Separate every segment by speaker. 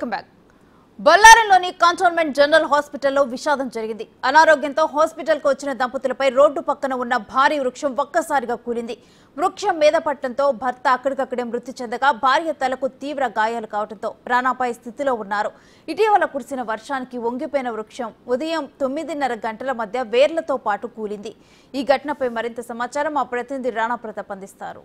Speaker 1: welcome back బొల్లారంలోని cantonment general హాస్పిటల్లో విషాదం జరిగింది అనారోగ్యంతో హాస్పిటల్కు వచ్చిన దంపతులపై రోడ్డు పక్కన ఉన్న భారీ వృక్షం ఒక్కసారిగా కూలింది వృక్షం మీద పట్టడంతో భర్త అక్కడికక్కడే మృతి చెందగా భార్య తలకు తీవ్ర గాయాలు కావడంతో ప్రాణాపాయ స్థితిలో ఉన్నారు ఇటీవల కురిసిన వర్షానికి వంగిపోయిన వృక్షం ఉదయం తొమ్మిదిన్నర గంటల మధ్య వేర్లతో పాటు కూలింది ఈ ఘటనపై మరింత సమాచారం మా ప్రతినిధి రాణా ప్రతాప్ అందిస్తారు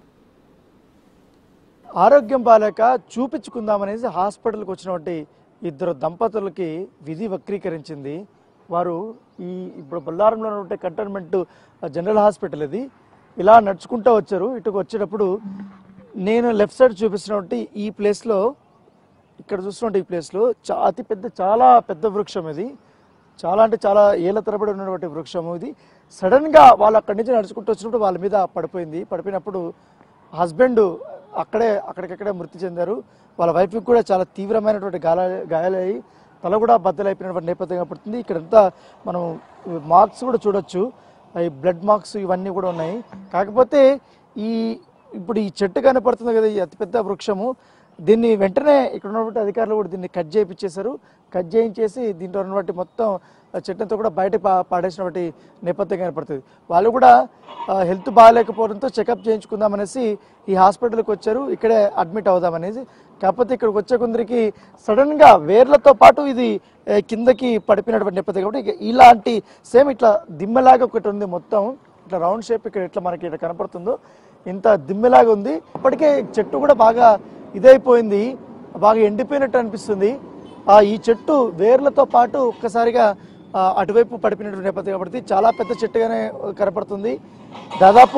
Speaker 2: ఆరోగ్యం బాలేక చూపించుకుందామనేసి హాస్పిటల్కి వచ్చినటువంటి ఇద్దరు దంపతులకి విధి వక్రీకరించింది వారు ఈ ఇప్పుడు బొల్లారంలో ఉంటే కంటోన్మెంట్ జనరల్ హాస్పిటల్ ఇది ఇలా నడుచుకుంటూ వచ్చారు ఇటుకు వచ్చేటప్పుడు నేను లెఫ్ట్ సైడ్ చూపిస్తున్నటువంటి ఈ ప్లేస్లో ఇక్కడ చూస్తున్నట్టు ఈ ప్లేస్లో చా అతి పెద్ద చాలా పెద్ద వృక్షం ఇది చాలా అంటే చాలా ఏళ్ళ తరబడి ఉన్నటువంటి వృక్షము ఇది సడన్గా వాళ్ళు అక్కడి నుంచి నడుచుకుంటూ వచ్చినప్పుడు వాళ్ళ మీద పడిపోయింది పడిపోయినప్పుడు హస్బెండ్ అక్కడే అక్కడికక్కడే మృతి చెందారు వాళ్ళ వైఫ్కి కూడా చాలా తీవ్రమైనటువంటి గాయ గాయాలయ్యి తల కూడా బద్దలైపోయినటువంటి నేపథ్యం కనపడుతుంది ఇక్కడంతా మనం మార్క్స్ కూడా చూడొచ్చు ఈ బ్లడ్ మార్క్స్ ఇవన్నీ కూడా ఉన్నాయి కాకపోతే ఈ ఇప్పుడు ఈ చెట్టు కనపడుతుంది కదా ఈ అతిపెద్ద వృక్షము దీన్ని వెంటనే ఇక్కడ ఉన్నటువంటి అధికారులు కూడా దీన్ని కట్ చేయించేశారు కట్ చేయించేసి దీంట్లో ఉన్నటువంటి మొత్తం చెట్లంతా కూడా బయట పా- పాడేసినటువంటి నేపథ్యం కనపడుతుంది వాళ్ళు కూడా హెల్త్ బాగాలేకపోవడంతో చెకప్ చేయించుకుందామనేసి ఈ హాస్పిటల్కి వచ్చారు ఇక్కడే అడ్మిట్ అవుదామనేసి కాకపోతే ఇక్కడికి వచ్చే కొందరికి సడన్ గా వేర్లతో పాటు ఇది ఏ, కిందకి పడిపోయినటువంటి నేపథ్యం కాబట్టి ఇక ఇలాంటి సేమ్ ఇట్లా దిమ్మలాగా ఒకటి ఉంది మొత్తం ఇట్లా రౌండ్ షేప్ ఇక్కడ ఇట్లా మనకి ఇక్కడ కనపడుతుందో ఇంత దిమ్మెలాగా ఉంది అప్పటికే చెట్టు కూడా బాగా ఇదైపోయింది బాగా ఎండిపోయినట్టు అనిపిస్తుంది ఆ ఈ చెట్టు వేర్లతో పాటు ఒక్కసారిగా ఆ, అటువైపు పడిపోయినటువంటి నేపథ్యం కాబట్టి చాలా పెద్ద చెట్టుగానే కనపడుతుంది దాదాపు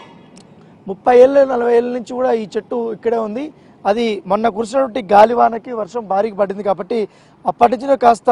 Speaker 2: ముప్పై ఏళ్ళు నలభై ఏళ్ళ నుంచి కూడా ఈ చెట్టు ఇక్కడే ఉంది అది మొన్న కురిసినటువంటి గాలివానకి వర్షం భారీగా పడింది కాబట్టి అప్పటి నుంచి కాస్త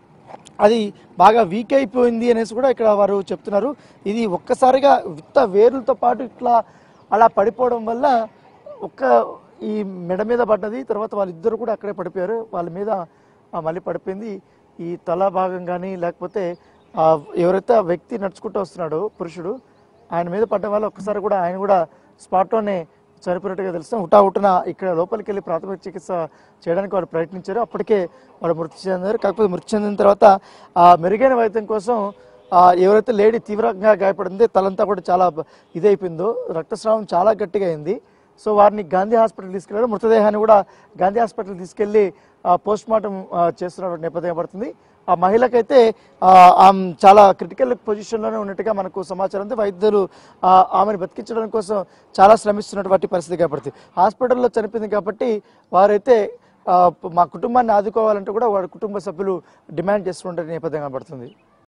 Speaker 2: అది బాగా వీక్ అయిపోయింది అనేసి కూడా ఇక్కడ వారు చెప్తున్నారు ఇది ఒక్కసారిగా విత్త వేర్లతో పాటు ఇట్లా అలా పడిపోవడం వల్ల ఒక్క ఈ మెడ మీద పడ్డది తర్వాత వాళ్ళిద్దరు కూడా అక్కడే పడిపోయారు వాళ్ళ మీద ఆ, మళ్ళీ పడిపోయింది ఈ తల భాగం కానీ లేకపోతే ఆ ఎవరైతే ఆ వ్యక్తి నడుచుకుంటూ వస్తున్నాడో పురుషుడు ఆయన మీద పడ్డం వల్ల ఒక్కసారి కూడా ఆయన కూడా స్పాట్లోనే చనిపోయినట్టుగా తెలుస్తుంది హుటా హుటన ఇక్కడ లోపలికి వెళ్ళి ప్రాథమిక చికిత్స చేయడానికి వారు ప్రయత్నించారు అప్పటికే వారు మృతి చెందారు కాకపోతే మృతి చెందిన తర్వాత ఆ మెరుగైన వైద్యం కోసం ఆ ఎవరైతే లేడీ తీవ్రంగా గాయపడిందో తలంతా కూడా చాలా బ- ఇదైపోయిందో రక్తస్రావం చాలా గట్టిగా అయింది సో వారిని గాంధీ హాస్పిటల్ తీసుకెళ్లారు మృతదేహాన్ని కూడా గాంధీ హాస్పిటల్ తీసుకెళ్లి పోస్ట్ మార్టం చేస్తున్న నేపథ్యం పడుతుంది ఆ మహిళకైతే ఆ, ఆమె చాలా క్రిటికల్ పొజిషన్లోనే ఉన్నట్టుగా మనకు సమాచారం ఉంది వైద్యులు ఆ, ఆమెను బతికించడం కోసం చాలా శ్రమిస్తున్నటువంటి పరిస్థితి కనపడుతుంది హాస్పిటల్లో చనిపోయింది కాబట్టి వారైతే ఆ, మా కుటుంబాన్ని ఆదుకోవాలంటే కూడా వారి కుటుంబ సభ్యులు డిమాండ్ చేస్తున్న నేపథ్యం కనబడుతుంది